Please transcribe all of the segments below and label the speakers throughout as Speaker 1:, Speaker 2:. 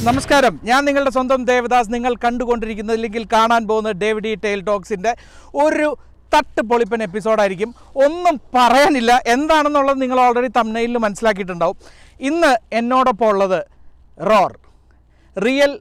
Speaker 1: നമസ്കാരം ഞാൻ നിങ്ങളുടെ സ്വന്തം ദേവദാസ് നിങ്ങൾ കണ്ടുകൊണ്ടിരിക്കുന്നത് അല്ലെങ്കിൽ കാണാൻ പോകുന്ന ഡേവിഡി ടെയിൽ ടോക്സിൻ്റെ ഒരു തട്ട് പൊളിപ്പൻ എപ്പിസോഡായിരിക്കും ഒന്നും പറയാനില്ല എന്താണെന്നുള്ളത് നിങ്ങൾ ഓൾറെഡി തമ്മനയിൽ മനസ്സിലാക്കിയിട്ടുണ്ടാവും ഇന്ന് എന്നോടൊപ്പം ഉള്ളത് റോർ റിയൽ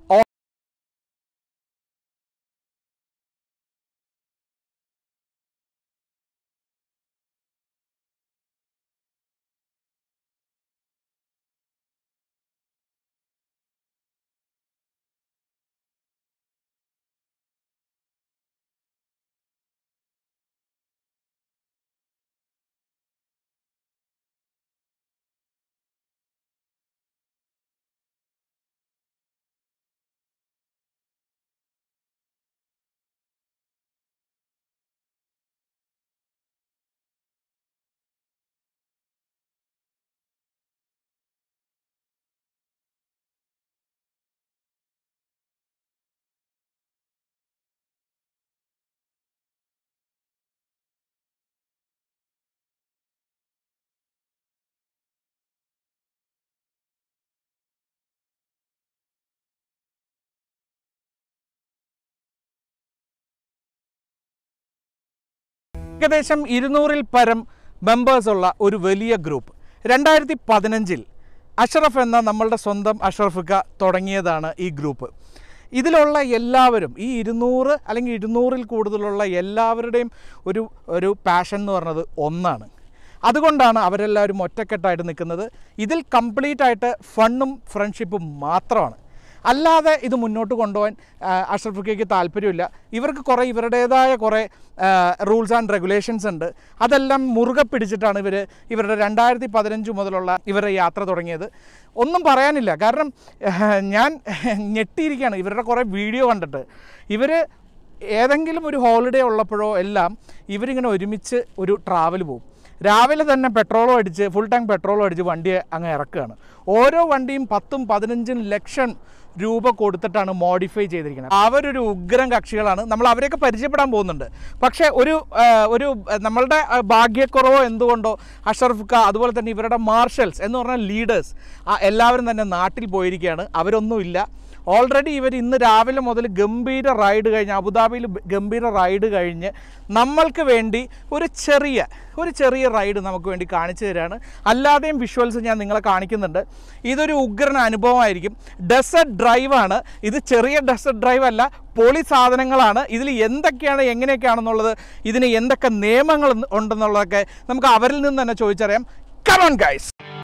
Speaker 1: ഏകദേശം ഇരുന്നൂറിൽ പരം മെമ്പേഴ്സുള്ള ഒരു വലിയ ഗ്രൂപ്പ് രണ്ടായിരത്തി പതിനഞ്ചിൽ അഷറഫ് എന്ന നമ്മളുടെ സ്വന്തം അഷറഫിക്ക തുടങ്ങിയതാണ് ഈ ഗ്രൂപ്പ് ഇതിലുള്ള എല്ലാവരും ഈ ഇരുന്നൂറ് അല്ലെങ്കിൽ ഇരുന്നൂറിൽ കൂടുതലുള്ള എല്ലാവരുടെയും ഒരു ഒരു പാഷൻ എന്ന് പറഞ്ഞത് ഒന്നാണ് അതുകൊണ്ടാണ് അവരെല്ലാവരും ഒറ്റക്കെട്ടായിട്ട് നിൽക്കുന്നത് ഇതിൽ കംപ്ലീറ്റ് ആയിട്ട് ഫണ്ണും ഫ്രണ്ട്ഷിപ്പും മാത്രമാണ് അല്ലാതെ ഇത് മുന്നോട്ട് കൊണ്ടുപോകാൻ ആ, അഷ്റഫിക്കയ്ക്ക് താല്പര്യമില്ല ഇവർക്ക് കുറേ ഇവരുടേതായ കുറേ റൂൾസ് ആൻഡ് റെഗുലേഷൻസ് ഉണ്ട് അതെല്ലാം മുറുകെ പിടിച്ചിട്ടാണ് ഇവർ ഇവരുടെ രണ്ടായിരത്തി പതിനഞ്ച് മുതലുള്ള ഇവരുടെ യാത്ര തുടങ്ങിയത് ഒന്നും പറയാനില്ല കാരണം ആ, ഞാൻ ഞെട്ടിയിരിക്കുകയാണ് ഇവരുടെ കുറേ വീഡിയോ കണ്ടിട്ട് ഇവർ ഏതെങ്കിലും ഒരു ഹോളിഡേ ഉള്ളപ്പോഴോ എല്ലാം ഇവരിങ്ങനെ ഒരുമിച്ച് ഒരു ട്രാവൽ പോകും രാവിലെ തന്നെ പെട്രോളും അടിച്ച് ഫുൾ ടാങ്ക് പെട്രോളും അടിച്ച് വണ്ടി അങ്ങ് ഇറക്കുകയാണ് ഓരോ വണ്ടിയും പത്തും പതിനഞ്ചും ലക്ഷം രൂപ കൊടുത്തിട്ടാണ് മോഡിഫൈ ചെയ്തിരിക്കുന്നത് അവരൊരു ഉഗ്രം കക്ഷികളാണ് നമ്മൾ അവരെയൊക്കെ പരിചയപ്പെടാൻ പോകുന്നുണ്ട് പക്ഷേ ഒരു ആ, ഒരു ആ, നമ്മളുടെ ആ, ഭാഗ്യക്കുറവോ എന്തുകൊണ്ടോ അഷറഫ് ഖാ അതുപോലെ തന്നെ ഇവരുടെ മാർഷൽസ് എന്ന് പറഞ്ഞാൽ ലീഡേഴ്സ് എല്ലാവരും തന്നെ നാട്ടിൽ പോയിരിക്കുകയാണ് അവരൊന്നുമില്ല ഓൾറെഡി ഇവർ ഇന്ന് രാവിലെ മുതൽ ഗംഭീര റൈഡ് കഴിഞ്ഞ് അബുദാബിയിൽ ഗംഭീര റൈഡ് കഴിഞ്ഞ് നമ്മൾക്ക് വേണ്ടി ഒരു ചെറിയ ഒരു ചെറിയ റൈഡ് നമുക്ക് വേണ്ടി കാണിച്ചു തരാണ് അല്ലാതെയും വിഷ്വൽസ് ഞാൻ നിങ്ങളെ കാണിക്കുന്നുണ്ട് ഇതൊരു ഉഗ്രൻ അനുഭവമായിരിക്കും ഡെസേർട്ട് ഡ്രൈവാണ് ഇത് ചെറിയ ഡെസേർട്ട് ഡ്രൈവ് അല്ല പൊളി സാധനങ്ങളാണ് ഇതിൽ എന്തൊക്കെയാണ് എങ്ങനെയൊക്കെയാണെന്നുള്ളത് ഇതിന് എന്തൊക്കെ നിയമങ്ങൾ ഉണ്ടെന്നുള്ളതൊക്കെ നമുക്ക് അവരിൽ നിന്ന് തന്നെ ചോദിച്ചറിയാം കമോൺ ഗൈസ്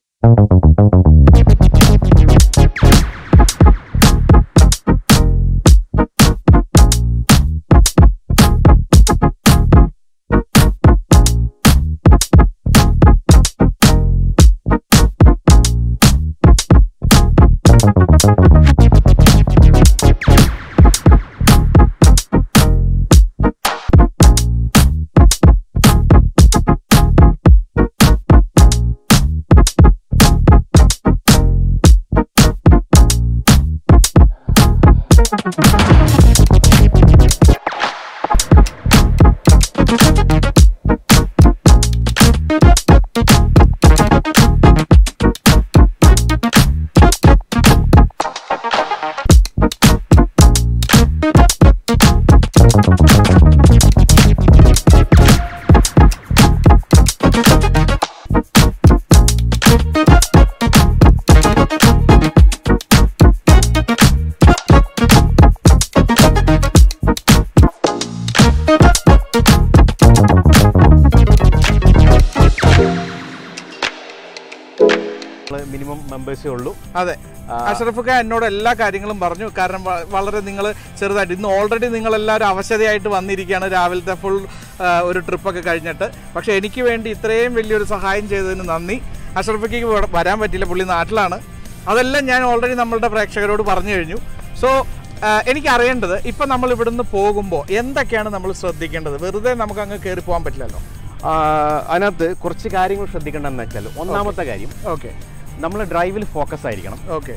Speaker 2: മിനിമം മെമ്പേഴ്സേ ഉള്ളൂ
Speaker 1: അതെ അഷ്റഫ് ഖാൻ എന്നോട് എല്ലാ കാര്യങ്ങളും പറഞ്ഞു കാരണം വ- വളരെ നിങ്ങൾ ചെറുതായിട്ട് ഇന്ന് ഓൾറെഡി നിങ്ങൾ എല്ലാവരും അവശതയായിട്ട് വന്നിരിക്കുകയാണ് രാവിലത്തെ ഫുൾ ഒരു ട്രിപ്പൊക്കെ കഴിഞ്ഞിട്ട് പക്ഷെ എനിക്ക് വേണ്ടി ഇത്രയും വലിയൊരു സഹായം ചെയ്തതിന് നന്ദി അഷ്റഫിക്ക് ഇവിടെ വരാൻ പറ്റില്ല പുള്ളി നാട്ടിലാണ് അതെല്ലാം ഞാൻ ഓൾറെഡി നമ്മളുടെ പ്രേക്ഷകരോട് പറഞ്ഞു കഴിഞ്ഞു സോ എനിക്ക് അറിയേണ്ടത് ഇപ്പം നമ്മൾ ഇവിടുന്ന് പോകുമ്പോൾ എന്തൊക്കെയാണ് നമ്മൾ ശ്രദ്ധിക്കേണ്ടത് വെറുതെ നമുക്ക് അങ്ങ് കയറി പോകാൻ പറ്റില്ലല്ലോ
Speaker 2: ആ, അതിനകത്ത് കുറച്ച് കാര്യങ്ങൾ ശ്രദ്ധിക്കേണ്ടതെന്ന് വെച്ചാൽ ഒന്നാമത്തെ കാര്യം
Speaker 1: ഓക്കെ
Speaker 2: നമ്മൾ ഡ്രൈവിൽ ഫോക്കസ് ആയിരിക്കണം
Speaker 1: ഓക്കെ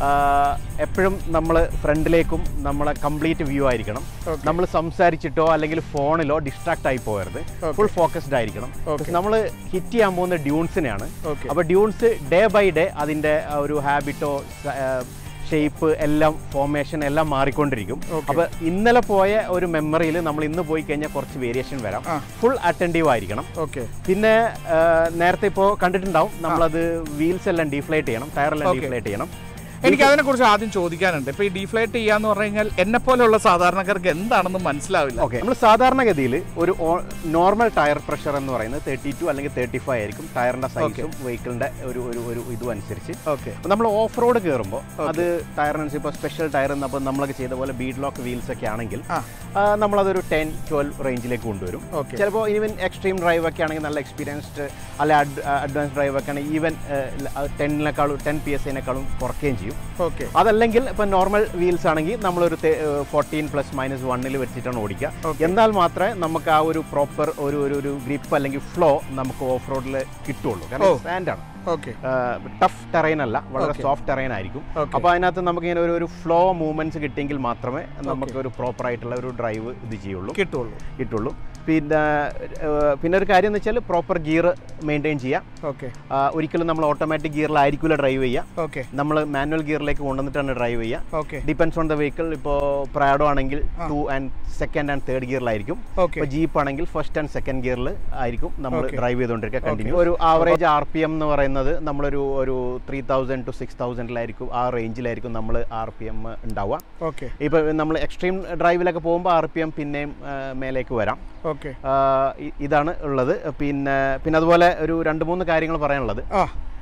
Speaker 2: എപ്പോഴും നമ്മൾ ഫ്രണ്ടിലേക്കും നമ്മളെ കംപ്ലീറ്റ് വ്യൂ ആയിരിക്കണം
Speaker 1: Okay.
Speaker 2: നമ്മൾ സംസാരിച്ചിട്ടോ അല്ലെങ്കിൽ ഫോണിലോ ഡിസ്ട്രാക്ട് ആയി പോകരുത്
Speaker 1: Okay.
Speaker 2: ഫുൾ ഫോക്കസ്ഡ് ആയിരിക്കണം
Speaker 1: Okay.
Speaker 2: നമ്മൾ ഹിറ്റ് ചെയ്യാൻ പോകുന്ന ഡ്യൂൺസിനെയാണ്
Speaker 1: Okay.
Speaker 2: അപ്പോൾ ഡ്യൂൺസ് ഡേ ബൈ ഡേ അതിൻ്റെ ആ ഒരു ഹാബിറ്റോ ഷേപ്പ് എല്ലാം ഫോർമേഷൻ എല്ലാം മാറിക്കൊണ്ടിരിക്കും
Speaker 1: Okay.
Speaker 2: അപ്പോൾ ഇന്നലെ പോയ ഒരു മെമ്മറിയിൽ നമ്മൾ ഇന്ന് പോയി കഴിഞ്ഞാൽ കുറച്ച് വേരിയേഷൻ വരാം
Speaker 1: ആ.
Speaker 2: ഫുൾ അറ്റൻറ്റീവ് ആയിരിക്കണം
Speaker 1: ഓക്കെ
Speaker 2: പിന്നെ ആ, നേരത്തെ ഇപ്പോൾ കണ്ടിട്ടുണ്ടാവും നമ്മളത് വീൽസ് എല്ലാം ഡീഫ്ലേറ്റ് ചെയ്യണം ടയർ എല്ലാം
Speaker 1: Okay.
Speaker 2: ഡീഫ്ലേറ്റ് ചെയ്യണം
Speaker 1: എനിക്ക് അതിനെക്കുറിച്ച് ആദ്യം ചോദിക്കാനുണ്ട് ഇപ്പോൾ ഈ ഡീഫ്ലേറ്റ് ചെയ്യാന്ന് പറഞ്ഞു കഴിഞ്ഞാൽ എന്നെ പോലെയുള്ള സാധാരണക്കാർക്ക് എന്താണെന്ന് മനസ്സിലാവില്ല
Speaker 2: ഓക്കെ നമ്മൾ സാധാരണഗതിയിൽ ഒരു നോർമൽ ടയർ പ്രഷർ എന്ന് പറയുന്നത് തേർട്ടി ടു അല്ലെങ്കിൽ തേർട്ടി ഫൈവ് ആയിരിക്കും ടയറിന്റെ സൈസും വെഹിക്കിളിന്റെ ഒരു ഒരു ഒരു ഇതും അനുസരിച്ച്
Speaker 1: ഓക്കെ
Speaker 2: അപ്പോൾ നമ്മൾ ഓഫ് റോഡ് കയറുമ്പോൾ അത് ടയറിനനുസരിച്ച് ഇപ്പോൾ സ്പെഷ്യൽ ടയർ അപ്പോൾ നമ്മളൊക്കെ ചെയ്ത പോലെ ബീഡ് ലോക്ക് വീൽസ് ഒക്കെ ആണെങ്കിൽ
Speaker 1: ആ
Speaker 2: ആ, നമ്മളതൊരു ടെൻ ട്വൽവ് റേഞ്ചിലേക്ക് കൊണ്ടുവരും
Speaker 1: ഓക്കെ
Speaker 2: ചിലപ്പോൾ ഈവൻ എക്സ്ട്രീം ഡ്രൈവ് ഒക്കെ ആണെങ്കിൽ നല്ല എക്സ്പീരിയൻസ്ഡ് അല്ലെ അഡ്വാൻസ് ഡ്രൈവ് ഒക്കെ ആണെങ്കിൽ ഈവൻ ടെന്നിനേക്കാളും ടെൻ പി എസ് ഐനേക്കാളും കുറയ്ക്കുകയും ചെയ്യും
Speaker 1: ഓക്കെ
Speaker 2: അതല്ലെങ്കിൽ ഇപ്പം നോർമൽ വീൽസ് ആണെങ്കിൽ നമ്മളൊരു ഫോർട്ടീൻ പ്ലസ് മൈനസ് വണ്ണിൽ വെച്ചിട്ടാണ് ഓടിക്കുക
Speaker 1: Okay.
Speaker 2: എന്നാൽ മാത്രമേ നമുക്ക് ആ ഒരു പ്രോപ്പർ ഒരു ഒരു ഒരു ഗ്രിപ്പ് അല്ലെങ്കിൽ ഫ്ലോ നമുക്ക് ഓഫ് റോഡിൽ കിട്ടുള്ളൂ
Speaker 1: ഓ.
Speaker 2: കാരണം സാൻഡാണ്
Speaker 1: ഓക്കെ
Speaker 2: ടഫ് ടെറൈൻ അല്ല വളരെ
Speaker 1: Okay.
Speaker 2: സോഫ്റ്റ് ടെറൈൻ ആയിരിക്കും
Speaker 1: Okay.
Speaker 2: അപ്പോൾ അതിനകത്ത് നമുക്ക് ഇങ്ങനെ ഒരു ഒരു ഫ്ലോ മൂവ്മെന്റ്സ് കിട്ടിയെങ്കിൽ മാത്രമേ നമുക്ക് ഒരു പ്രോപ്പർ ആയിട്ടുള്ള ഒരു ഡ്രൈവ് ഇത് ചെയ്യുള്ളൂ
Speaker 1: കിട്ടുള്ളൂ
Speaker 2: കിട്ടുള്ളൂ പിന്നെ ഏഹ്, പിന്നെ ഒരു കാര്യം എന്ന് വെച്ചാൽ പ്രോപ്പർ ഗിയർ മെയിൻറ്റെയിൻ ചെയ്യുക
Speaker 1: ഓക്കെ
Speaker 2: ആ, ഒരിക്കലും നമ്മൾ ഓട്ടോമാറ്റിക് ഗിയറിലായിരിക്കില്ല ഡ്രൈവ് ചെയ്യുക
Speaker 1: ഓക്കെ
Speaker 2: നമ്മൾ മാനുവൽ ഗിയറിലേക്ക് കൊണ്ടുവന്നിട്ടാണ് ഡ്രൈവ് ചെയ്യുക
Speaker 1: okay
Speaker 2: depends on the vehicle ഇപ്പോൾ പ്രാഡോ ആണെങ്കിൽ two and second and third ഗിയറിലായിരിക്കും
Speaker 1: ഓക്കെ
Speaker 2: ഇപ്പോൾ ജീപ്പ് ആണെങ്കിൽ ഫസ്റ്റ് ആൻഡ് സെക്കൻഡ് ഗിയറിൽ ആയിരിക്കും നമ്മൾ
Speaker 1: Okay.
Speaker 2: ഡ്രൈവ് ചെയ്തുകൊണ്ടിരിക്കുക കണ്ടിന്യൂ ഒരു ആവറേജ് ആർ പി എം എന്ന് പറയുന്നത് നമ്മളൊരു ഒരു ത്രീ തൗസൻഡ് ടു സിക്സ് തൗസൻഡിലായിരിക്കും ആ റേഞ്ചിലായിരിക്കും നമ്മൾ ആർ പി എം ഉണ്ടാവുക
Speaker 1: ഓക്കെ
Speaker 2: ഇപ്പോൾ നമ്മൾ എക്സ്ട്രീം ഡ്രൈവിലൊക്കെ പോകുമ്പോൾ ആർ പി എം പിന്നെയും ആ, മേലേക്ക് വരാം
Speaker 1: ഓക്കെ
Speaker 2: ആ, ഇ- ഇതാണ് ഉള്ളത് പിന്നെ പിന്നെ അതുപോലെ ഒരു രണ്ട് മൂന്ന് കാര്യങ്ങൾ പറയാനുള്ളത്
Speaker 1: ആ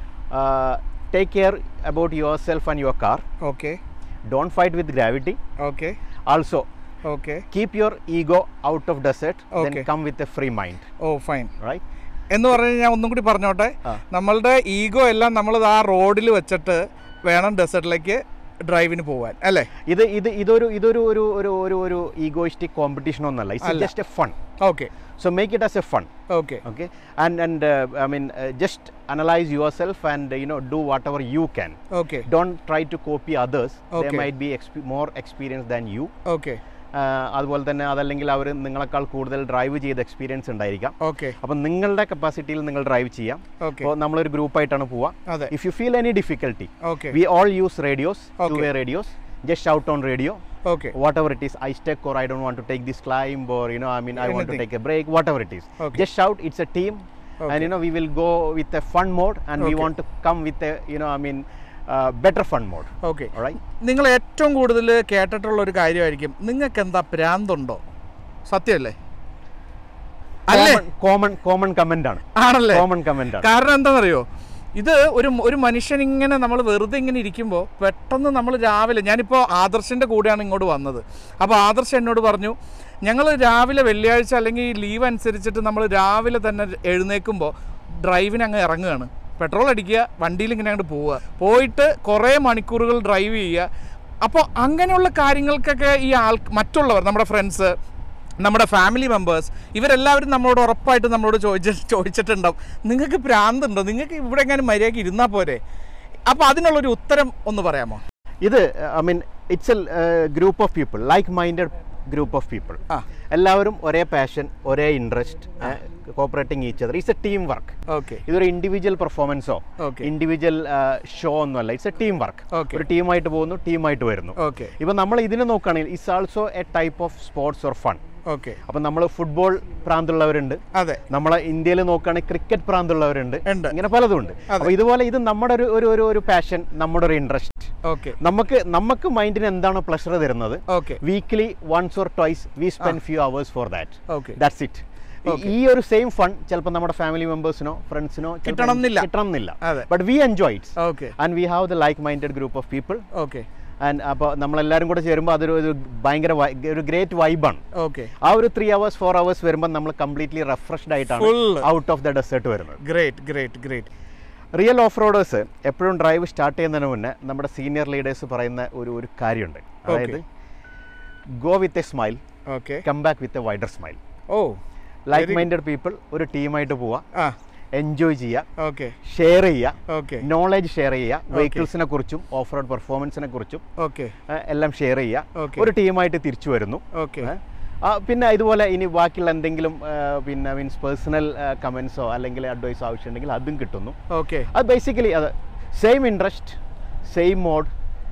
Speaker 2: take care about yourself and your car
Speaker 1: okay
Speaker 2: don't fight with gravity
Speaker 1: okay
Speaker 2: also
Speaker 1: okay
Speaker 2: keep your ego out of desert then
Speaker 1: Okay.
Speaker 2: Come with a free mind
Speaker 1: oh fine
Speaker 2: right
Speaker 1: എന്ന് പറഞ്ഞു ഞാൻ ഒന്നും കൂടി പറഞ്ഞോട്ടെ
Speaker 2: ആ.
Speaker 1: നമ്മളുടെ ego എല്ലാം നമ്മൾ ആ റോഡിൽ വെച്ചിട്ട് വേണം ഡെസേർട്ടിലേക്ക് ഡ്രൈവിന് പോവാൻ അല്ലേ
Speaker 2: ഇത് ഇത് ഇതൊരു ഇതൊരു ഒരു ഒരു ഒരു ഒരു ഈഗോയിസ്റ്റിക് കോമ്പറ്റീഷൻ ഒന്നല്ല ഇറ്റ്സ്
Speaker 1: അല്ല.
Speaker 2: Just a fun
Speaker 1: okay
Speaker 2: so make it as a fun
Speaker 1: okay
Speaker 2: okay and and uh, i mean uh, just analyze yourself and uh, you know do whatever you can
Speaker 1: okay
Speaker 2: don't try to copy others they
Speaker 1: Okay.
Speaker 2: might be exp- more experienced than you
Speaker 1: okay
Speaker 2: Uh, അതുപോലെ തന്നെ അതല്ലെങ്കിൽ അവർ നിങ്ങളെക്കാൾ കൂടുതൽ drive ചെയ്ത experience ഉണ്ടായിരിക്കാം
Speaker 1: okay
Speaker 2: അപ്പം നിങ്ങളുടെ കപ്പാസിറ്റിയിൽ നിങ്ങൾ ഡ്രൈവ് ചെയ്യാം
Speaker 1: ഓക്കെ
Speaker 2: അപ്പോൾ നമ്മളൊരു ഗ്രൂപ്പായിട്ടാണ് പോവുക
Speaker 1: അതെ
Speaker 2: if you feel any difficulty
Speaker 1: okay
Speaker 2: we all use radios two
Speaker 1: Okay.
Speaker 2: Way radios just shout on radio
Speaker 1: okay
Speaker 2: whatever it is i stuck or i don't want to take this climb or you know i mean i want to
Speaker 1: Anything.
Speaker 2: take a break whatever it is
Speaker 1: Okay.
Speaker 2: just shout it's a team
Speaker 1: Okay.
Speaker 2: and you know we will go with a fun mode and we
Speaker 1: Okay.
Speaker 2: want to come with a you know i mean uh, better fun mode
Speaker 1: okay
Speaker 2: all right
Speaker 1: നിങ്ങൾ ഏറ്റവും കൂടുതൽ കേട്ടിട്ടുള്ള ഒരു കാര്യമായിരിക്കും നിങ്ങൾക്ക് എന്താ ഭ്രാന്തുണ്ടോ സത്യമല്ലേ അല്ലേ
Speaker 2: common common common comment ആണ്
Speaker 1: ആണല്ലേ
Speaker 2: common comment ആണ്
Speaker 1: കാരണം എന്താണെന്നറിയോ ഇത് ഒരു ഒരു മനുഷ്യൻ ഇങ്ങനെ നമ്മൾ വെറുതെ ഇങ്ങനെ ഇരിക്കുമ്പോൾ പെട്ടെന്ന് നമ്മൾ രാവിലെ ഞാനിപ്പോൾ ആദർശിൻ്റെ കൂടെയാണ് ഇങ്ങോട്ട് വന്നത് അപ്പോൾ ആദർശ് എന്നോട് പറഞ്ഞു ഞങ്ങൾ രാവിലെ വെള്ളിയാഴ്ച അല്ലെങ്കിൽ ലീവ് അനുസരിച്ചിട്ട് നമ്മൾ രാവിലെ തന്നെ എഴുന്നേൽക്കുമ്പോൾ ഡ്രൈവിന് അങ്ങ് ഇറങ്ങുകയാണ് പെട്രോൾ അടിക്കുക വണ്ടിയിൽ ഇങ്ങനെ അങ്ങോട്ട് പോവുക പോയിട്ട് കുറേ മണിക്കൂറുകൾ ഡ്രൈവ് ചെയ്യുക അപ്പോൾ അങ്ങനെയുള്ള കാര്യങ്ങൾക്കൊക്കെ ഈ ആൾ മറ്റുള്ളവർ നമ്മുടെ ഫ്രണ്ട്സ് നമ്മുടെ ഫാമിലി മെമ്പേഴ്സ് ഇവരെല്ലാവരും നമ്മളോട് ഉറപ്പായിട്ട് നമ്മളോട് ചോദിച്ച ചോദിച്ചിട്ടുണ്ടാവും നിങ്ങൾക്ക് ഭ്രാന്തുണ്ടോ നിങ്ങൾക്ക് ഇവിടെ എങ്ങാനും മര്യാദയ്ക്ക് ഇരുന്നാൽ പോരെ അപ്പോൾ അതിനുള്ളൊരു ഉത്തരം ഒന്ന് പറയാമോ
Speaker 2: ഇത് I mean it's a group of people like minded group of people
Speaker 1: ആ
Speaker 2: എല്ലാവരും ഒരേ പാഷൻ ഒരേ interest cooperating each other it's a team work
Speaker 1: okay
Speaker 2: ഇതൊരു ഇൻഡിവിജ്വൽ പെർഫോമൻസോ
Speaker 1: ഓക്കെ
Speaker 2: ഇൻഡിവിജ്വൽ ഷോ ഒന്നുമല്ല it's a team work
Speaker 1: Okay.
Speaker 2: ഒരു ടീമായിട്ട് പോകുന്നു ടീമായിട്ട് വരുന്നു
Speaker 1: ഓക്കെ
Speaker 2: ഇപ്പം നമ്മൾ ഇതിനെ നോക്കുകയാണെങ്കിൽ it's also a type of sports or fun
Speaker 1: okay
Speaker 2: അപ്പം നമ്മൾ ഫുട്ബോൾ പ്രാന്തുള്ളവരുണ്ട്
Speaker 1: അതെ
Speaker 2: നമ്മളെ ഇന്ത്യയിൽ നോക്കുകയാണെങ്കിൽ ക്രിക്കറ്റ് പ്രാന്തുള്ളവരുണ്ട്
Speaker 1: ഉണ്ട്.
Speaker 2: ഇങ്ങനെ പലതും ഉണ്ട് അപ്പോൾ ഇതുപോലെ ഇത് നമ്മുടെ ഒരു ഒരു ഒരു ഒരു പാഷൻ നമ്മുടെ ഒരു ഇൻട്രസ്റ്റ്
Speaker 1: ഓക്കെ
Speaker 2: നമുക്ക് നമുക്ക് മൈൻഡിന് എന്താണ് പ്ലഷർ തരുന്നത്
Speaker 1: okay
Speaker 2: weekly once or twice we spend few hours for that
Speaker 1: okay
Speaker 2: that's it ഈ ഒരു സെയിം ഫൺ ചിലപ്പോൾ നമ്മുടെ ഫാമിലി മെമ്പേഴ്സിനോ ഫ്രണ്ട്സിനോ
Speaker 1: കിട്ടണം എന്നില്ല.
Speaker 2: കിട്ടണം എന്നില്ല
Speaker 1: അതെ
Speaker 2: but we enjoy it
Speaker 1: okay
Speaker 2: and we have the like minded group of people
Speaker 1: okay
Speaker 2: and അപ്പോൾ നമ്മളെല്ലാവരും കൂടെ ചേരുമ്പോൾ അതൊരു ഒരു ഭയങ്കര വൈ- ഒരു ഗ്രേറ്റ് വൈബാണ്
Speaker 1: ഓക്കെ
Speaker 2: ആ ഒരു ത്രീ അവേഴ്സ് ഫോർ അവേഴ്സ് വരുമ്പോൾ നമ്മൾ കംപ്ലീറ്റ്ലി റെഫ്രഷ്ഡ് ആയിട്ടാണ്
Speaker 1: Full.
Speaker 2: Out of the desert വരുന്നത്
Speaker 1: great great great
Speaker 2: real off roaders എപ്പോഴും ഡ്രൈവ് സ്റ്റാർട്ട് ചെയ്യുന്നതിന് മുന്നേ നമ്മുടെ സീനിയർ ലീഡേഴ്സ് പറയുന്ന ഒരു ഒരു കാര്യമുണ്ട് അതായത് go with a smile
Speaker 1: okay
Speaker 2: come back with a wider smile
Speaker 1: oh
Speaker 2: like minded people ഒരു ടീമായിട്ട് പോവുക
Speaker 1: ആ
Speaker 2: എൻജോയ് ചെയ്യുക
Speaker 1: ഓക്കെ
Speaker 2: ഷെയർ ചെയ്യുക
Speaker 1: ഓക്കെ
Speaker 2: നോളജ് ഷെയർ ചെയ്യുക വെഹിക്കിൾസിനെ കുറിച്ചും ഓഫ് റോഡ് പെർഫോമൻസിനെ കുറിച്ചും
Speaker 1: ഓക്കെ
Speaker 2: ഏഹ്, എല്ലാം ഷെയർ ചെയ്യുക
Speaker 1: Okay.
Speaker 2: ഒരു ടീമായിട്ട് തിരിച്ചു വരുന്നു
Speaker 1: ഓക്കെ
Speaker 2: ഏഹ്. ആ, പിന്നെ ഇതുപോലെ ഇനി ബാക്കിയുള്ള എന്തെങ്കിലും ഏഹ്, പിന്നെ മീൻസ് പേഴ്സണൽ കമൻസോ അല്ലെങ്കിൽ അഡ്വൈസോ ആവശ്യമുണ്ടെങ്കിൽ അതും കിട്ടുന്നു
Speaker 1: ഓക്കെ
Speaker 2: അത് ബേസിക്കലി അത് same interest same mode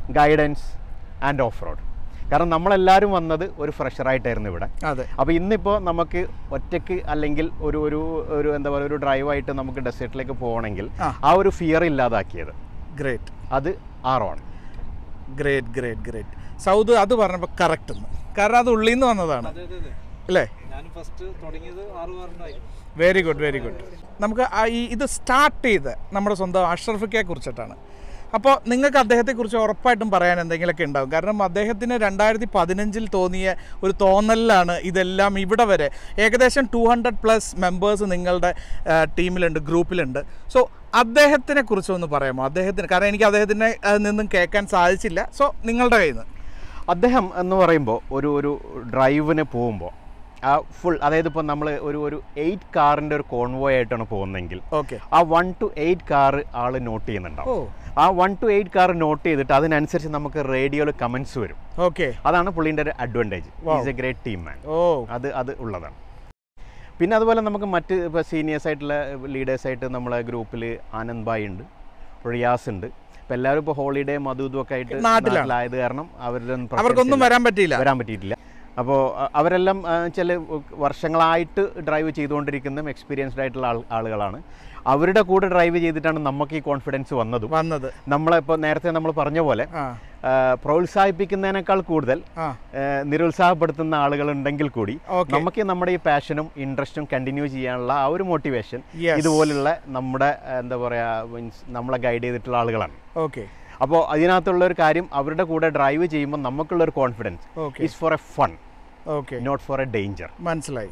Speaker 2: guidance and off road കാരണം നമ്മളെല്ലാവരും വന്നത് ഒരു ഫ്രഷറായിട്ടായിരുന്നു ഇവിടെ
Speaker 1: അതെ
Speaker 2: അപ്പോൾ ഇന്നിപ്പോൾ നമുക്ക് ഒറ്റയ്ക്ക് അല്ലെങ്കിൽ ഒരു ഒരു ഒരു എന്താ പറയുക ഒരു ഡ്രൈവായിട്ട് നമുക്ക് ഡെസേർട്ടിലേക്ക് പോകണമെങ്കിൽ
Speaker 1: ആ.
Speaker 2: ആ ഒരു ഫിയർ ഇല്ലാതാക്കിയത്
Speaker 1: ഗ്രേറ്റ്
Speaker 2: അത് Aaron
Speaker 1: great great great Saud അത് പറഞ്ഞപ്പോൾ കറക്റ്റ് കാരണം അത് ഉള്ളിൽ നിന്ന് വന്നതാണ് അല്ലേ
Speaker 3: ഞാൻ ഫസ്റ്റ് തുടങ്ങിയത് ആറ് വാറിനായി
Speaker 1: വെരി ഗുഡ് വെരി ഗുഡ് നമുക്ക് ആ ഈ ഇത് സ്റ്റാർട്ട് ചെയ്ത് നമ്മുടെ സ്വന്തം അഷ്റഫിക്കയെ കുറിച്ചിട്ടാണ് അപ്പോൾ നിങ്ങൾക്ക് അദ്ദേഹത്തെക്കുറിച്ച് ഉറപ്പായിട്ടും പറയാൻ എന്തെങ്കിലുമൊക്കെ ഉണ്ടാവും കാരണം അദ്ദേഹത്തിന് രണ്ടായിരത്തി പതിനഞ്ചിൽ തോന്നിയ ഒരു തോന്നലിലാണ് ഇതെല്ലാം ഇവിടെ വരെ ഏകദേശം ടു ഹൺഡ്രഡ് പ്ലസ് മെമ്പേഴ്സ് നിങ്ങളുടെ ആ, ടീമിലുണ്ട് ഗ്രൂപ്പിലുണ്ട് സോ അദ്ദേഹത്തിനെ കുറിച്ച് ഒന്ന് പറയാമോ അദ്ദേഹത്തിന് കാരണം എനിക്ക് അദ്ദേഹത്തിനെ അതിൽ നിന്നും കേൾക്കാൻ സാധിച്ചില്ല സോ നിങ്ങളുടെ കയ്യിൽ നിന്ന്
Speaker 2: അദ്ദേഹം എന്ന് പറയുമ്പോൾ ഒരു ഒരു ഡ്രൈവിന് പോകുമ്പോൾ ആ ഫുൾ അതായത് ഇപ്പോൾ നമ്മൾ ഒരു ഒരു എയ്റ്റ് കാറിൻ്റെ ഒരു കോൺവോയ് ആയിട്ടാണ് പോകുന്നതെങ്കിൽ
Speaker 1: ഓക്കെ
Speaker 2: ആ one two eight car all note
Speaker 1: oh
Speaker 2: ചെയ്യുന്നുണ്ടാവും ആ one two eight car note ചെയ്തിട്ട് അതിനനുസരിച്ച് നമുക്ക് റേഡിയോയിൽ കമൻസ് വരും
Speaker 1: ഓക്കെ
Speaker 2: അതാണ് പുള്ളിൻ്റെ ഒരു advantage
Speaker 1: Wow.
Speaker 2: Is a great team man
Speaker 1: oh
Speaker 2: അത് അത് ഉള്ളതാണ് പിന്നെ അതുപോലെ നമുക്ക് മറ്റ് ഇപ്പോൾ സീനിയേഴ്സ് ആയിട്ടുള്ള ലീഡേഴ്സായിട്ട് നമ്മളെ ഗ്രൂപ്പിൽ ആനന്ദ് ഭായ് ഉണ്ട് റിയാസ് ഉണ്ട് ഇപ്പോൾ എല്ലാവരും ഇപ്പോൾ ഹോളിഡേ മധു ഇതും ഒക്കെ ആയിട്ട്
Speaker 1: നാട്ടിലാണ്.
Speaker 2: നാട്ടിലായത് കാരണം അവരുടെ ഒന്നും presence
Speaker 1: അവർക്കൊന്നും
Speaker 2: ഇല്ല.
Speaker 1: വരാൻ പറ്റിയില്ല
Speaker 2: വരാൻ പറ്റിയിട്ടില്ല അപ്പോൾ അവരെല്ലാം ചില വർഷങ്ങളായിട്ട് ഡ്രൈവ് ചെയ്തുകൊണ്ടിരിക്കുന്ന എക്സ്പീരിയൻസ്ഡ് ആയിട്ടുള്ള ആൾ ആളുകളാണ് അവരുടെ കൂടെ ഡ്രൈവ് ചെയ്തിട്ടാണ് നമുക്ക് ഈ കോൺഫിഡൻസ് വന്നതും
Speaker 1: വന്നത്
Speaker 2: നമ്മളിപ്പോൾ നേരത്തെ നമ്മൾ പറഞ്ഞ പോലെ
Speaker 1: ആ
Speaker 2: ആ, പ്രോത്സാഹിപ്പിക്കുന്നതിനേക്കാൾ കൂടുതൽ
Speaker 1: ആ
Speaker 2: ആ, നിരുത്സാഹപ്പെടുത്തുന്ന ആളുകളുണ്ടെങ്കിൽ കൂടി
Speaker 1: Okay.
Speaker 2: നമുക്ക് നമ്മുടെ ഈ പാഷനും ഇൻട്രസ്റ്റും കണ്ടിന്യൂ ചെയ്യാനുള്ള ആ ഒരു മോട്ടിവേഷൻ
Speaker 1: Yes.
Speaker 2: ഇതുപോലുള്ള നമ്മുടെ ആ, എന്താ പറയുക മീൻസ് നമ്മളെ ഗൈഡ് ചെയ്തിട്ടുള്ള ആളുകളാണ്
Speaker 1: ഓക്കെ
Speaker 2: അപ്പോൾ അതിനകത്തുള്ള ഒരു കാര്യം അവരുടെ കൂടെ ഡ്രൈവ് ചെയ്യുമ്പോൾ നമുക്കുള്ള ഒരു confidence
Speaker 1: okay
Speaker 2: is for a fun
Speaker 1: okay
Speaker 2: not for a danger
Speaker 1: മനസ്സിലായി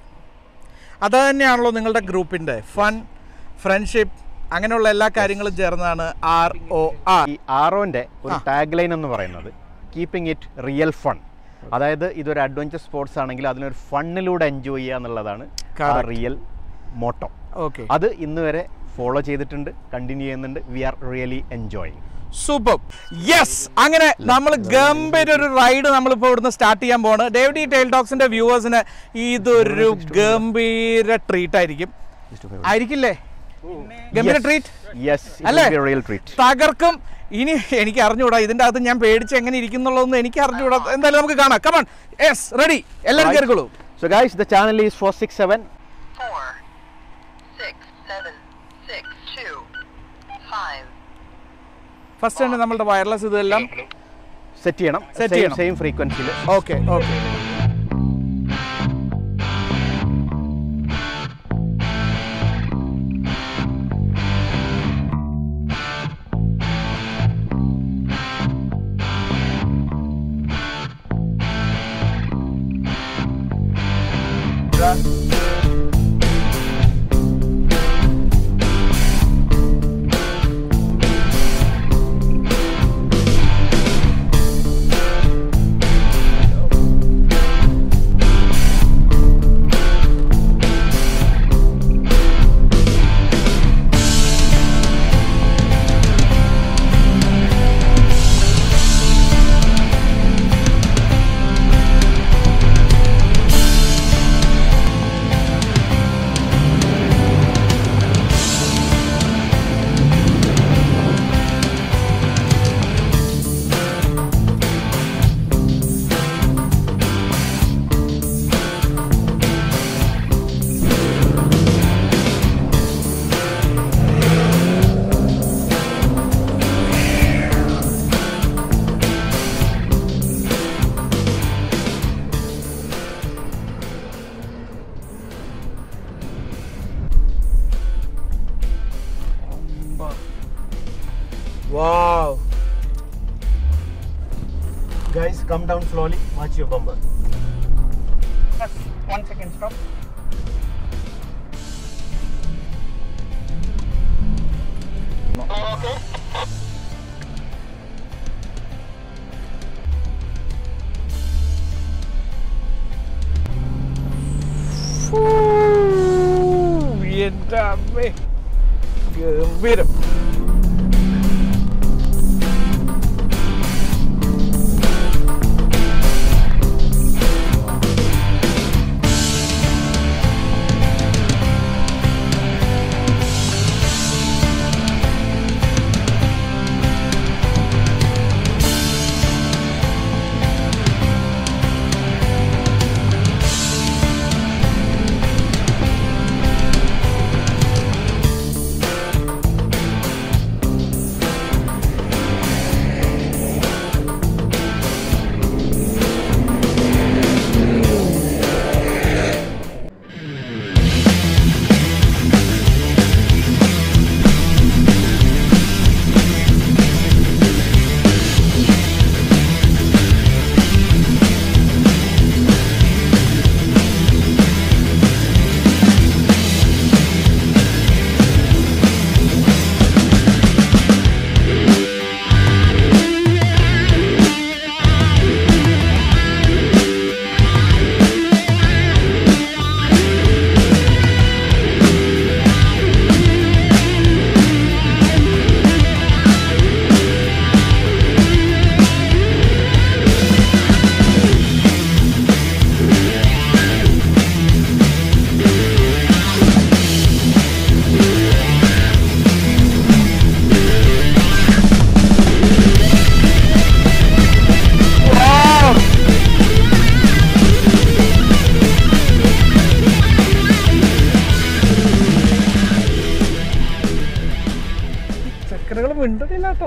Speaker 1: അത് തന്നെയാണല്ലോ നിങ്ങളുടെ ഗ്രൂപ്പിൻ്റെ ഫൺ ഫ്രണ്ട്ഷിപ്പ് അങ്ങനെയുള്ള എല്ലാ കാര്യങ്ങളും ചേർന്നാണ് ആർ ഒ ആർ
Speaker 2: ഈ ആറോൻ്റെ ഒരു ടാഗ് ലൈൻ എന്ന് പറയുന്നത് കീപ്പിംഗ് ഇറ്റ് റിയൽ ഫൺ അതായത് ഇതൊരു അഡ്വഞ്ചർ സ്പോർട്സ് ആണെങ്കിൽ അതിനൊരു ഫണ്ണിലൂടെ എൻജോയ് ചെയ്യുക എന്നുള്ളതാണ് ആ
Speaker 1: Correct.
Speaker 2: റിയൽ മോട്ടോ
Speaker 1: ഓക്കെ
Speaker 2: അത് ഇന്ന് വരെ ഫോളോ ചെയ്തിട്ടുണ്ട് കണ്ടിന്യൂ ചെയ്യുന്നുണ്ട് we are really enjoying
Speaker 1: super yes അങ്ങനെ നമ്മൾ ഗംഭീര ഒരു റൈഡ് നമ്മളിപ്പോൾ ഇവിടുന്ന് സ്റ്റാർട്ട് ചെയ്യാൻ പോണ് ഡേവിഡി ടെയിൽ ടോക്സിന്റെ വ്യൂവേഴ്സിന് ഇതൊരു ഗംഭീര ട്രീറ്റ് ആയിരിക്കും ആയിരിക്കില്ലേ ഗംഭീര ട്രീറ്റ്
Speaker 2: യെസ്
Speaker 1: അല്ലേ?
Speaker 2: റിയൽ ട്രീറ്റ്
Speaker 1: തകർക്കും ഇനി എനിക്ക് അറിഞ്ഞുകൂടാ ഇതിന്റെ അകത്ത് ഞാൻ പേടിച്ച് എങ്ങനെ ഇരിക്കുന്നുള്ളതൊന്നും എനിക്ക് അറിഞ്ഞുകൂടാ എന്തായാലും നമുക്ക് കാണാം കമൺ യെസ് റെഡി എല്ലാവരും കയറിക്കോളൂ
Speaker 2: so guys the channel is four six seven
Speaker 4: four, six, seven, six, two, five.
Speaker 1: First തന്നെ നമ്മളുടെ വയർലെസ് ഇതെല്ലാം
Speaker 2: സെറ്റ് ചെയ്യണം
Speaker 1: Set ചെയ്യണം.
Speaker 2: സെയിം ഫ്രീക്വൻസിയിൽ
Speaker 1: okay okay wow
Speaker 2: Guys, come down slowly. Watch your bumper.
Speaker 1: one second stop എൻ്റെ അമ്മേ ഗംഭീരം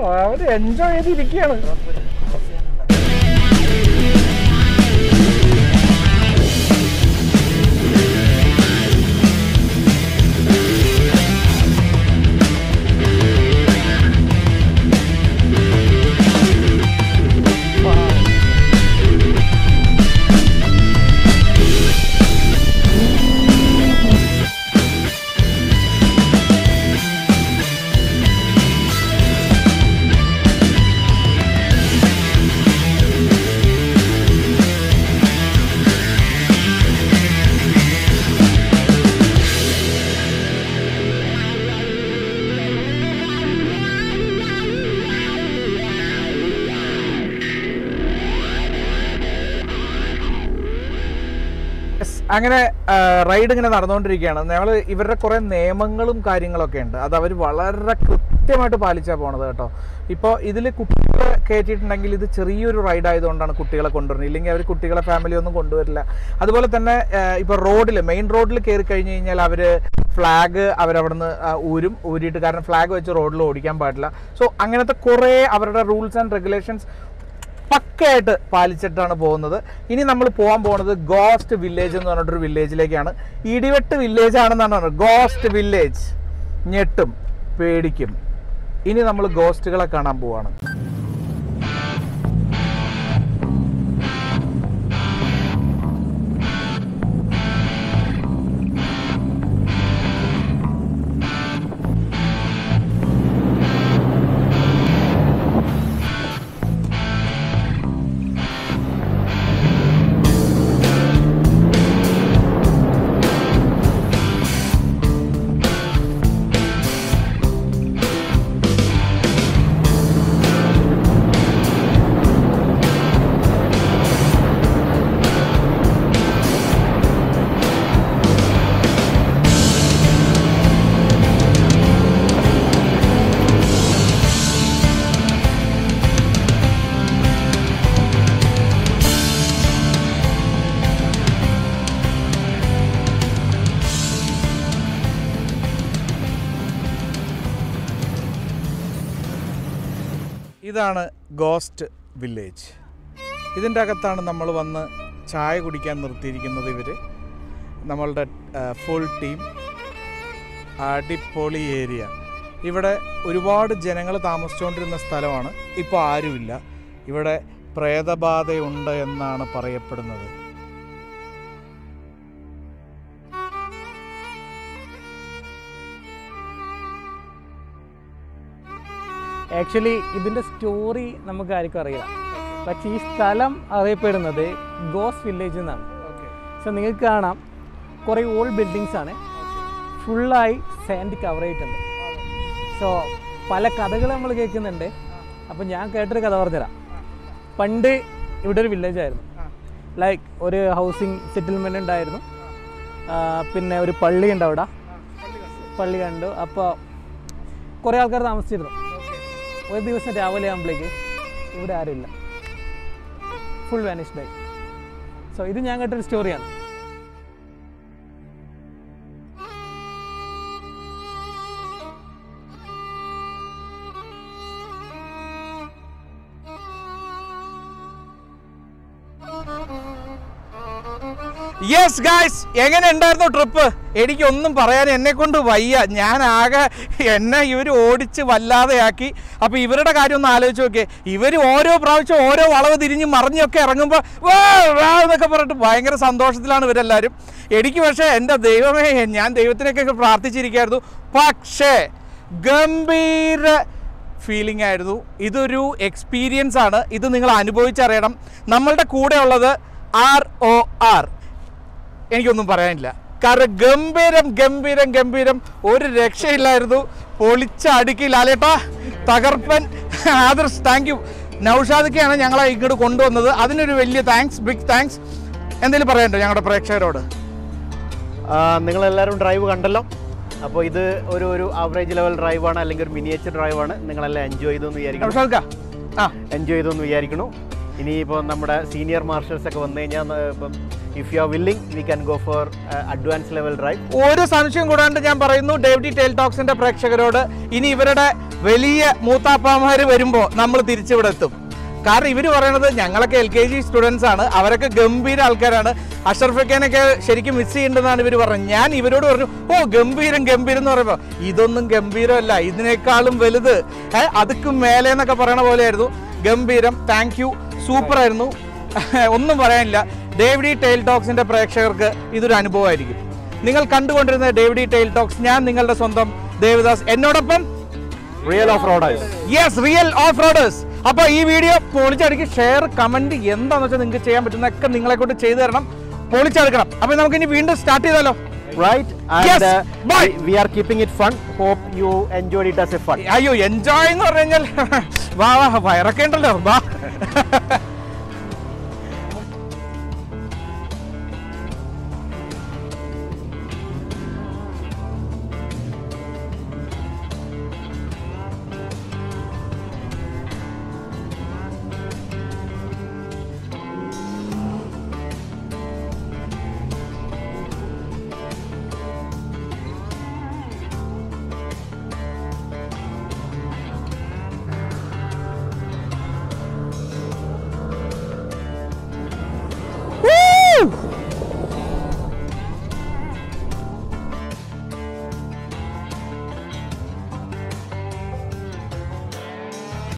Speaker 1: അവർ എൻജോയ് ചെയ്തിരിക്കുകയാണ് Yes, അങ്ങനെ റൈഡ് ഇങ്ങനെ നടന്നുകൊണ്ടിരിക്കുകയാണ് ഞങ്ങൾ ഇവരുടെ കുറേ നിയമങ്ങളും കാര്യങ്ങളൊക്കെ ഉണ്ട് അത് അവർ വളരെ കൃത്യമായിട്ട് പാലിച്ചാണ് പോണത് കേട്ടോ ഇപ്പോൾ ഇതിൽ കുട്ടികളെ കയറ്റിയിട്ടുണ്ടെങ്കിൽ ഇത് ചെറിയൊരു റൈഡ് ആയതുകൊണ്ടാണ് കുട്ടികളെ കൊണ്ടുവരുന്നത് ഇല്ലെങ്കിൽ അവർ കുട്ടികളെ ഫാമിലി ഒന്നും കൊണ്ടുവരില്ല അതുപോലെ തന്നെ ഇപ്പോൾ റോഡിൽ മെയിൻ റോഡിൽ കയറി കഴിഞ്ഞ് കഴിഞ്ഞാൽ അവർ ഫ്ലാഗ് അവരവിടുന്ന് ആ, ഊരും ഊരിയിട്ട് കാരണം ഫ്ലാഗ് വെച്ച് റോഡിൽ ഓടിക്കാൻ പാടില്ല സോ അങ്ങനത്തെ കുറേ അവരുടെ റൂൾസ് ആൻഡ് റെഗുലേഷൻസ് പക്കയായിട്ട് പാലിച്ചിട്ടാണ് പോകുന്നത് ഇനി നമ്മൾ പോകാൻ പോകുന്നത് ഗോസ്റ്റ് വില്ലേജ് എന്ന് പറഞ്ഞിട്ടൊരു വില്ലേജിലേക്കാണ് ഇടിവെട്ട് വില്ലേജ് ആണെന്നാണ് പറഞ്ഞത് ഗോസ്റ്റ് വില്ലേജ് ഞെട്ടും പേടിക്കും ഇനി നമ്മൾ ഗോസ്റ്റുകളെ കാണാൻ പോവാണ് ഇതാണ് ഗോസ്റ്റ് വില്ലേജ് ഇതിൻ്റെ അകത്താണ് നമ്മൾ വന്ന് ചായ കുടിക്കാൻ നിർത്തിയിരിക്കുന്നത് ഇവർ നമ്മളുടെ ഫുൾ ടീം അടിപൊളി ഏരിയ ഇവിടെ ഒരുപാട് ജനങ്ങൾ താമസിച്ചുകൊണ്ടിരുന്ന സ്ഥലമാണ് ഇപ്പോൾ ആരുമില്ല ഇവിടെ പ്രേതബാധയുണ്ട് എന്നാണ് പറയപ്പെടുന്നത്
Speaker 5: ആക്ച്വലി ഇതിൻ്റെ സ്റ്റോറി നമുക്ക് ആർക്കും അറിയില്ല പക്ഷേ ഈ സ്ഥലം അറിയപ്പെടുന്നത് ഗോസ് വില്ലേജ് എന്നാണ് സോ നിങ്ങൾക്ക് കാണാം കുറേ ഓൾഡ് ബിൽഡിങ്സ് ആണ് ഫുള്ളായി സാൻഡ് കവർ ചെയ്തിട്ടുണ്ട് സോ പല കഥകൾ നമ്മൾ കേൾക്കുന്നുണ്ട് അപ്പോൾ ഞാൻ കേട്ടൊരു കഥ പറഞ്ഞുതരാം പണ്ട് ഇവിടെ ഒരു വില്ലേജ് ആയിരുന്നു ലൈക്ക് ഒരു ഹൗസിംഗ് സെറ്റിൽമെൻറ്റ് ഉണ്ടായിരുന്നു ആ, പിന്നെ ഒരു പള്ളി ഉണ്ട് അവിടെ പള്ളി കണ്ടു അപ്പോൾ കുറേ ആൾക്കാർ താമസിച്ചിരുന്നു ഒരു ദിവസം രാവിലെ ആകുമ്പോഴേക്ക് ഇവിടെ ആരുമില്ല ഫുൾ വാനിഷ്ഡ് ആയി സോ ഇത് ഞാൻ കേട്ടൊരു സ്റ്റോറിയാണ്
Speaker 1: യെസ് ഗായ്സ് എങ്ങനെ ഉണ്ടായിരുന്നു ട്രിപ്പ് എനിക്കൊന്നും പറയാൻ എന്നെ കൊണ്ട് വയ്യ ഞാൻ ആകെ എന്നെ ഇവർ ഓടിച്ച് വല്ലാതെയാക്കി അപ്പോൾ ഇവരുടെ കാര്യം ഒന്ന് ആലോചിച്ച് നോക്കിയേ ഇവർ ഓരോ പ്രാവശ്യം ഓരോ വളവ് തിരിഞ്ഞ് മറിഞ്ഞൊക്കെ ഇറങ്ങുമ്പോൾ വാ വാ എന്നൊക്കെ പറഞ്ഞിട്ട് ഭയങ്കര സന്തോഷത്തിലാണ് ഇവരെല്ലാവരും എനിക്ക് പക്ഷേ എൻ്റെ ദൈവമേ ഞാൻ ദൈവത്തിനൊക്കെ പ്രാർത്ഥിച്ചിരിക്കുകയായിരുന്നു പക്ഷേ ഗംഭീര ഫീലിംഗ് ആയിരുന്നു ഇതൊരു എക്സ്പീരിയൻസ് ആണ് ഇത് നിങ്ങൾ അനുഭവിച്ചറിയണം നമ്മളുടെ കൂടെ ഉള്ളത് ആർ ഒ ആർ എനിക്കൊന്നും പറയാനില്ല കാരണം ഗംഭീരം ഗംഭീരം ഗംഭീരം ഒരു രക്ഷയില്ലായിരുന്നു പൊളിച്ച അടുക്കി ലാലേട്ടാ തകർപ്പൻ ആദർശ് താങ്ക് യു നൗഷാദൊക്കെയാണ് ഞങ്ങളെ ഇങ്ങോട്ട് കൊണ്ടുവന്നത് അതിനൊരു വലിയ താങ്ക്സ് ബിഗ് താങ്ക്സ് എന്തെങ്കിലും പറയാനുണ്ടോ ഞങ്ങളുടെ പ്രേക്ഷകരോട്
Speaker 2: നിങ്ങളെല്ലാവരും ഡ്രൈവ് കണ്ടല്ലോ അപ്പോൾ ഇത് ഒരു ഒരു ആവറേജ് ലെവൽ ഡ്രൈവാണ് അല്ലെങ്കിൽ ഒരു മിനിയേച്ചർ ഡ്രൈവാണ് നിങ്ങളെല്ലാം എൻജോയ് ചെയ്തെന്ന് വിചാരിക്കണം
Speaker 1: നൗഷാദ്ക്ക ആ
Speaker 2: എൻജോയ് ചെയ്തെന്ന് വിചാരിക്കണു ഇനിയിപ്പോൾ നമ്മുടെ സീനിയർ മാർഷൽസ് ഒക്കെ വന്നു കഴിഞ്ഞാൽ ഇപ്പം if you are willing we can go for advance level drive
Speaker 1: ഒരു സംശയം കൂടാണ്ട് ഞാൻ പറയുന്നു ഡേവിഡി ടെയിൽ ടോക്സിന്റെ പ്രേക്ഷകരോട് ഇനി ഇവരുടെ വലിയ മൂത്താപ്പാമാര് വരുമ്പോൾ നമ്മൾ തിരിച്ചിവിടെ എത്തും കാരണം ഇവർ പറയണത് ഞങ്ങളൊക്കെ എൽ കെ ജി സ്റ്റുഡൻസ് ആണ് അവരൊക്കെ ഗംഭീര ആൾക്കാരാണ് അഷർഫക്കാനൊക്കെ ശരിക്കും മിസ് ചെയ്യേണ്ടതെന്നാണ് ഇവർ പറഞ്ഞത് ഞാൻ ഇവരോട് പറഞ്ഞു ഓ ഗംഭീരം ഗംഭീരം എന്ന് പറയുമ്പോൾ ഇതൊന്നും ഗംഭീരമല്ല ഇതിനേക്കാളും വലുത് ഏ അതുക്കും മേലെ എന്നൊക്കെ പറയണ പോലെയായിരുന്നു ഗംഭീരം താങ്ക് യു സൂപ്പർ ആയിരുന്നു ഒന്നും പറയാനില്ല ഡേവിഡി ടെയിൽ ടോക്സിന്റെ പ്രേക്ഷകർക്ക് ഇതൊരു അനുഭവമായിരിക്കും നിങ്ങൾ കണ്ടുകൊണ്ടിരുന്ന ഡേവിഡി ടെയിൽ ടോക്സ് ഞാൻ നിങ്ങളുടെ സ്വന്തം ദേവദാസ് എന്നോടൊപ്പം
Speaker 2: real off roaders
Speaker 1: yes real off roaders അപ്പൊ ഈ വീഡിയോ പൊളിച്ചടുക്കി ഷെയർ കമന്റ് എന്താന്ന് വെച്ചാൽ നിങ്ങൾക്ക് ചെയ്യാൻ പറ്റുന്നതൊക്കെ നിങ്ങളെ കൊണ്ട് ചെയ്തു തരണം പൊളിച്ചെടുക്കണം അപ്പൊ നമുക്ക് ഇനി വീണ്ടും സ്റ്റാർട്ട് ചെയ്താലോ
Speaker 2: right
Speaker 1: Yes,
Speaker 2: and uh,
Speaker 1: bye.
Speaker 2: we, we are keeping it fun hope you enjoyed it as a fun
Speaker 1: അയ്യോ എൻജോയ് എന്ന് പറഞ്ഞു കഴിഞ്ഞാൽ വാ വാ വയറൊക്കെ ഉണ്ടല്ലോ വാ Woo!